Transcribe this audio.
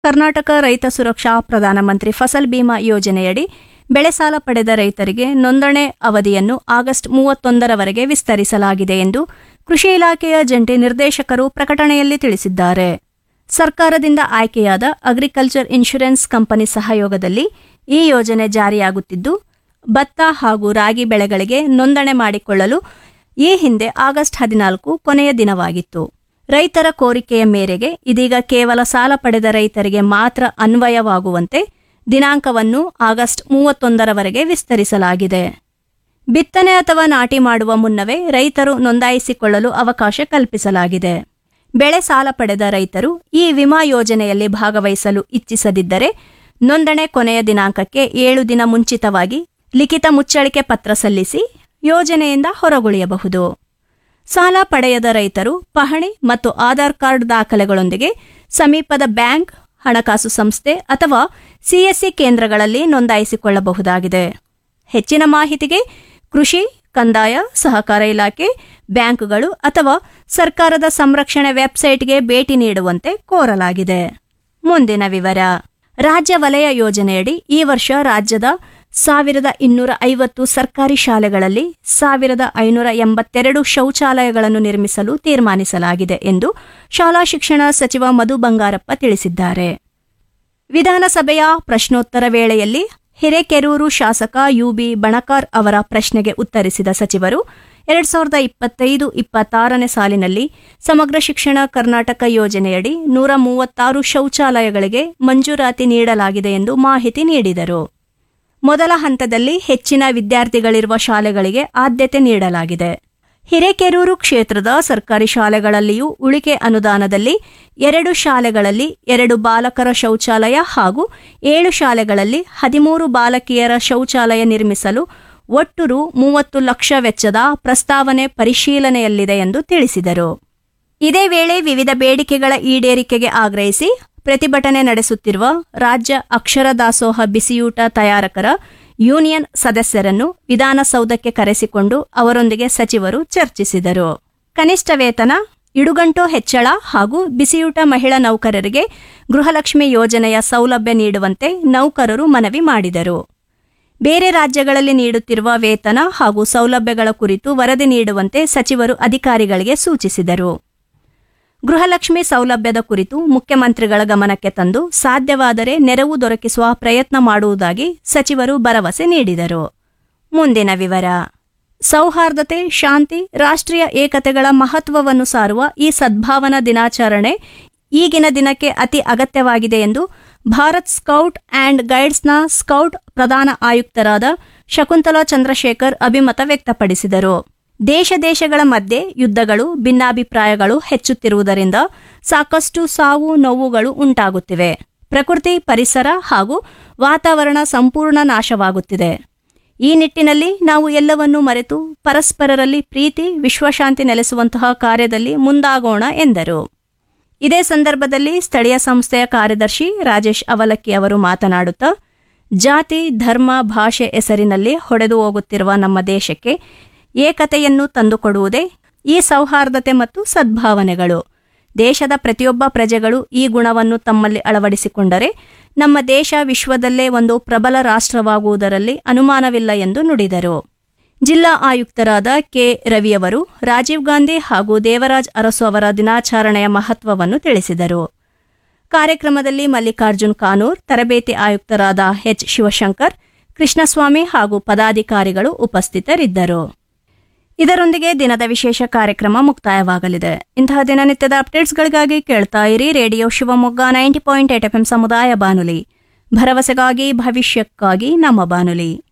ಕರ್ನಾಟಕ ರೈತ ಸುರಕ್ಷಾ ಪ್ರಧಾನಮಂತ್ರಿ ಫಸಲ್ ಬಿಮಾ ಯೋಜನೆಯಡಿ ಬೆಳೆ ಸಾಲ ಪಡೆದ ರೈತರಿಗೆ ನೋಂದಣಿ ಅವಧಿಯನ್ನು ಆಗಸ್ಟ್ ಮೂವತ್ತೊಂದರವರೆಗೆ ವಿಸ್ತರಿಸಲಾಗಿದೆ ಎಂದು ಕೃಷಿ ಇಲಾಖೆಯ ಜಂಟಿ ನಿರ್ದೇಶಕರು ಪ್ರಕಟಣೆಯಲ್ಲಿ ತಿಳಿಸಿದ್ದಾರೆ ಸರ್ಕಾರದಿಂದ ಆಯ್ಕೆಯಾದ ಅಗ್ರಿಕಲ್ಚರ್ ಇನ್ಶೂರೆನ್ಸ್ ಕಂಪನಿ ಸಹಯೋಗದಲ್ಲಿ ಈ ಯೋಜನೆ ಜಾರಿಯಾಗುತ್ತಿದ್ದು ಭತ್ತ ಹಾಗೂ ರಾಗಿ ಬೆಳೆಗಳಿಗೆ ನೋಂದಣಿ ಮಾಡಿಕೊಳ್ಳಲು ಈ ಹಿಂದೆ ಆಗಸ್ಟ್ ಹದಿನಾಲ್ಕು ಕೊನೆಯ ದಿನವಾಗಿತ್ತು ರೈತರ ಕೋರಿಕೆಯ ಮೇರೆಗೆ ಇದೀಗ ಕೇವಲ ಸಾಲ ಪಡೆದ ರೈತರಿಗೆ ಮಾತ್ರ ಅನ್ವಯವಾಗುವಂತೆ ದಿನಾಂಕವನ್ನು ಆಗಸ್ಟ್ ಮೂವತ್ತೊಂದರವರೆಗೆ ವಿಸ್ತರಿಸಲಾಗಿದೆ ಬಿತ್ತನೆ ಅಥವಾ ನಾಟಿ ಮಾಡುವ ಮುನ್ನವೇ ರೈತರು ನೋಂದಾಯಿಸಿಕೊಳ್ಳಲು ಅವಕಾಶ ಕಲ್ಪಿಸಲಾಗಿದೆ ಬೆಳೆ ಸಾಲ ಪಡೆದ ರೈತರು ಈ ವಿಮಾ ಯೋಜನೆಯಲ್ಲಿ ಭಾಗವಹಿಸಲು ಇಚ್ಛಿಸದಿದ್ದರೆ ನೋಂದಣಿ ಕೊನೆಯ ದಿನಾಂಕಕ್ಕೆ ಏಳು ದಿನ ಮುಂಚಿತವಾಗಿ ಲಿಖಿತ ಮುಚ್ಚಳಿಕೆ ಪತ್ರ ಸಲ್ಲಿಸಿ ಯೋಜನೆಯಿಂದ ಹೊರಗುಳಿಯಬಹುದು ಸಾಲ ಪಡೆಯದ ರೈತರು ಪಹಣಿ ಮತ್ತು ಆಧಾರ್ ಕಾರ್ಡ್ ದಾಖಲೆಗಳೊಂದಿಗೆ ಸಮೀಪದ ಬ್ಯಾಂಕ್ ಹಣಕಾಸು ಸಂಸ್ಥೆ ಅಥವಾ ಸಿಎಸ್ಸಿ ಕೇಂದ್ರಗಳಲ್ಲಿ ನೋಂದಾಯಿಸಿಕೊಳ್ಳಬಹುದಾಗಿದೆ ಹೆಚ್ಚಿನ ಮಾಹಿತಿಗೆ ಕೃಷಿ ಕಂದಾಯ ಸಹಕಾರ ಇಲಾಖೆ ಬ್ಯಾಂಕ್ಗಳು ಅಥವಾ ಸರ್ಕಾರದ ಸಂರಕ್ಷಣೆ ವೆಬ್ಸೈಟ್ಗೆ ಭೇಟಿ ನೀಡುವಂತೆ ಕೋರಲಾಗಿದೆ ಮುಂದಿನ ವಿವರ ರಾಜ್ಯ ವಲಯ ಯೋಜನೆಯಡಿ ಈ ವರ್ಷ ರಾಜ್ಯದ ಸಾವಿರದ ಇನ್ನೂರ ಐವತ್ತು ಸರ್ಕಾರಿ ಶಾಲೆಗಳಲ್ಲಿ ಸಾವಿರದ ಐನೂರ ಎಂಬತ್ತೆರಡು ಶೌಚಾಲಯಗಳನ್ನು ನಿರ್ಮಿಸಲು ತೀರ್ಮಾನಿಸಲಾಗಿದೆ ಎಂದು ಶಾಲಾ ಶಿಕ್ಷಣ ಸಚಿವ ಮಧು ಬಂಗಾರಪ್ಪ ತಿಳಿಸಿದ್ದಾರೆ ವಿಧಾನಸಭೆಯ ಪ್ರಶ್ನೋತ್ತರ ವೇಳೆಯಲ್ಲಿ ಹಿರೇಕೆರೂರು ಶಾಸಕ ಯುಬಿ ಬಣಕಾರ್ ಅವರ ಪ್ರಶ್ನೆಗೆ ಉತ್ತರಿಸಿದ ಸಚಿವರು ಎರಡ್ ಸಾವಿರದ ಇಪ್ಪತ್ತೈದು ಇಪ್ಪತ್ತಾರನೇ ಸಾಲಿನಲ್ಲಿ ಸಮಗ್ರ ಶಿಕ್ಷಣ ಕರ್ನಾಟಕ ಯೋಜನೆಯಡಿ ನೂರ ಮೂವತ್ತಾರು ಶೌಚಾಲಯಗಳಿಗೆ ಮಂಜೂರಾತಿ ನೀಡಲಾಗಿದೆ ಎಂದು ಮಾಹಿತಿ ನೀಡಿದರು ಮೊದಲ ಹಂತದಲ್ಲಿ ಹೆಚ್ಚಿನ ವಿದ್ಯಾರ್ಥಿಗಳಿರುವ ಶಾಲೆಗಳಿಗೆ ಆದ್ಯತೆ ನೀಡಲಾಗಿದೆ ಹಿರೇಕೆರೂರು ಕ್ಷೇತ್ರದ ಸರ್ಕಾರಿ ಶಾಲೆಗಳಲ್ಲಿಯೂ ಉಳಿಕೆ ಅನುದಾನದಲ್ಲಿ ಎರಡು ಶಾಲೆಗಳಲ್ಲಿ ಎರಡು ಬಾಲಕರ ಶೌಚಾಲಯ ಹಾಗೂ ಏಳು ಶಾಲೆಗಳಲ್ಲಿ ಹದಿಮೂರು ಬಾಲಕಿಯರ ಶೌಚಾಲಯ ನಿರ್ಮಿಸಲು ಒಟ್ಟು ರು ಮೂವತ್ತು ಲಕ್ಷ ವೆಚ್ಚದ ಪ್ರಸ್ತಾವನೆ ಪರಿಶೀಲನೆಯಲ್ಲಿದೆ ಎಂದು ತಿಳಿಸಿದರು ಇದೇ ವೇಳೆ ವಿವಿಧ ಬೇಡಿಕೆಗಳ ಈಡೇರಿಕೆಗೆ ಆಗ್ರಹಿಸಿ ಪ್ರತಿಭಟನೆ ನಡೆಸುತ್ತಿರುವ ರಾಜ್ಯ ಅಕ್ಷರ ದಾಸೋಹ ಬಿಸಿಯೂಟ ತಯಾರಕರ ಯೂನಿಯನ್ ಸದಸ್ಯರನ್ನು ವಿಧಾನಸೌಧಕ್ಕೆ ಕರೆಸಿಕೊಂಡು ಅವರೊಂದಿಗೆ ಸಚಿವರು ಚರ್ಚಿಸಿದರು ಕನಿಷ್ಠ ವೇತನ ಇಡುಗಂಟು ಹೆಚ್ಚಳ ಹಾಗೂ ಬಿಸಿಯೂಟ ಮಹಿಳಾ ನೌಕರರಿಗೆ ಗೃಹಲಕ್ಷ್ಮಿ ಯೋಜನೆಯ ಸೌಲಭ್ಯ ನೀಡುವಂತೆ ನೌಕರರು ಮನವಿ ಮಾಡಿದರು ಬೇರೆ ರಾಜ್ಯಗಳಲ್ಲಿ ನೀಡುತ್ತಿರುವ ವೇತನ ಹಾಗೂ ಸೌಲಭ್ಯಗಳ ಕುರಿತು ವರದಿ ನೀಡುವಂತೆ ಸಚಿವರು ಅಧಿಕಾರಿಗಳಿಗೆ ಸೂಚಿಸಿದರು ಗೃಹಲಕ್ಷ್ಮಿ ಸೌಲಭ್ಯದ ಕುರಿತು ಮುಖ್ಯಮಂತ್ರಿಗಳ ಗಮನಕ್ಕೆ ತಂದು ಸಾಧ್ಯವಾದರೆ ನೆರವು ದೊರಕಿಸುವ ಪ್ರಯತ್ನ ಮಾಡುವುದಾಗಿ ಸಚಿವರು ಭರವಸೆ ನೀಡಿದರು ಮುಂದಿನ ವಿವರ ಸೌಹಾರ್ದತೆ ಶಾಂತಿ ರಾಷ್ಟ್ರೀಯ ಏಕತೆಗಳ ಮಹತ್ವವನ್ನು ಸಾರುವ ಈ ಸದ್ಭಾವನಾ ದಿನಾಚರಣೆ ಈಗಿನ ದಿನಕ್ಕೆ ಅತಿ ಅಗತ್ಯವಾಗಿದೆ ಎಂದು ಭಾರತ್ ಸ್ಕೌಟ್ ಆಂಡ್ ಗೈಡ್ಸ್ನ ಸ್ಕೌಟ್ ಪ್ರಧಾನ ಆಯುಕ್ತರಾದ ಶಕುಂತಲಾ ಚಂದ್ರಶೇಖರ್ ಅಭಿಮತ ವ್ಯಕ್ತಪಡಿಸಿದರು ದೇಶ ದೇಶಗಳ ಮಧ್ಯೆ ಯುದ್ಧಗಳು ಭಿನ್ನಾಭಿಪ್ರಾಯಗಳು ಹೆಚ್ಚುತ್ತಿರುವುದರಿಂದ ಸಾಕಷ್ಟು ಸಾವು ನೋವುಗಳು ಉಂಟಾಗುತ್ತಿವೆ ಪ್ರಕೃತಿ ಪರಿಸರ ಹಾಗೂ ವಾತಾವರಣ ಸಂಪೂರ್ಣ ನಾಶವಾಗುತ್ತಿದೆ ಈ ನಿಟ್ಟಿನಲ್ಲಿ ನಾವು ಎಲ್ಲವನ್ನೂ ಮರೆತು ಪರಸ್ಪರರಲ್ಲಿ ಪ್ರೀತಿ ವಿಶ್ವಶಾಂತಿ ನೆಲೆಸುವಂತಹ ಕಾರ್ಯದಲ್ಲಿ ಮುಂದಾಗೋಣ ಎಂದರು ಇದೇ ಸಂದರ್ಭದಲ್ಲಿ ಸ್ಥಳೀಯ ಸಂಸ್ಥೆಯ ಕಾರ್ಯದರ್ಶಿ ರಾಜೇಶ್ ಅವಲಕ್ಕಿ ಅವರು ಮಾತನಾಡುತ್ತಾ ಜಾತಿ ಧರ್ಮ ಭಾಷೆ ಹೆಸರಿನಲ್ಲಿ ಹೊಡೆದು ಹೋಗುತ್ತಿರುವ ನಮ್ಮ ದೇಶಕ್ಕೆ ಏಕತೆಯನ್ನು ತಂದುಕೊಡುವುದೇ ಈ ಸೌಹಾರ್ದತೆ ಮತ್ತು ಸದ್ಭಾವನೆಗಳು ದೇಶದ ಪ್ರತಿಯೊಬ್ಬ ಪ್ರಜೆಗಳು ಈ ಗುಣವನ್ನು ತಮ್ಮಲ್ಲಿ ಅಳವಡಿಸಿಕೊಂಡರೆ ನಮ್ಮ ದೇಶ ವಿಶ್ವದಲ್ಲೇ ಒಂದು ಪ್ರಬಲ ರಾಷ್ಟ್ರವಾಗುವುದರಲ್ಲಿ ಅನುಮಾನವಿಲ್ಲ ಎಂದು ನುಡಿದರು ಜಿಲ್ಲಾ ಆಯುಕ್ತರಾದ ಕೆ ರವಿಯವರು ರಾಜೀವ್ ಗಾಂಧಿ ಹಾಗೂ ದೇವರಾಜ್ ಅರಸು ಅವರ ದಿನಾಚರಣೆಯ ಮಹತ್ವವನ್ನು ತಿಳಿಸಿದರು ಕಾರ್ಯಕ್ರಮದಲ್ಲಿ ಮಲ್ಲಿಕಾರ್ಜುನ್ ಕಾನೂರ್ ತರಬೇತಿ ಆಯುಕ್ತರಾದ ಎಚ್ ಶಿವಶಂಕರ್ ಕೃಷ್ಣಸ್ವಾಮಿ ಹಾಗೂ ಪದಾಧಿಕಾರಿಗಳು ಉಪಸ್ಥಿತರಿದ್ದರು ಇದರೊಂದಿಗೆ ದಿನದ ವಿಶೇಷ ಕಾರ್ಯಕ್ರಮ ಮುಕ್ತಾಯವಾಗಲಿದೆ ಇಂತಹ ದಿನನಿತ್ಯದ ಅಪ್ಡೇಟ್ಸ್ಗಳಿಗಾಗಿ ಕೇಳ್ತಾ ಇರಿ radio Shivamogga ninety point eight FM ಸಮುದಾಯ ಬಾನುಲಿ ಭರವಸೆಗಾಗಿ ಭವಿಷ್ಯಕ್ಕಾಗಿ ನಮ್ಮ ಬಾನುಲಿ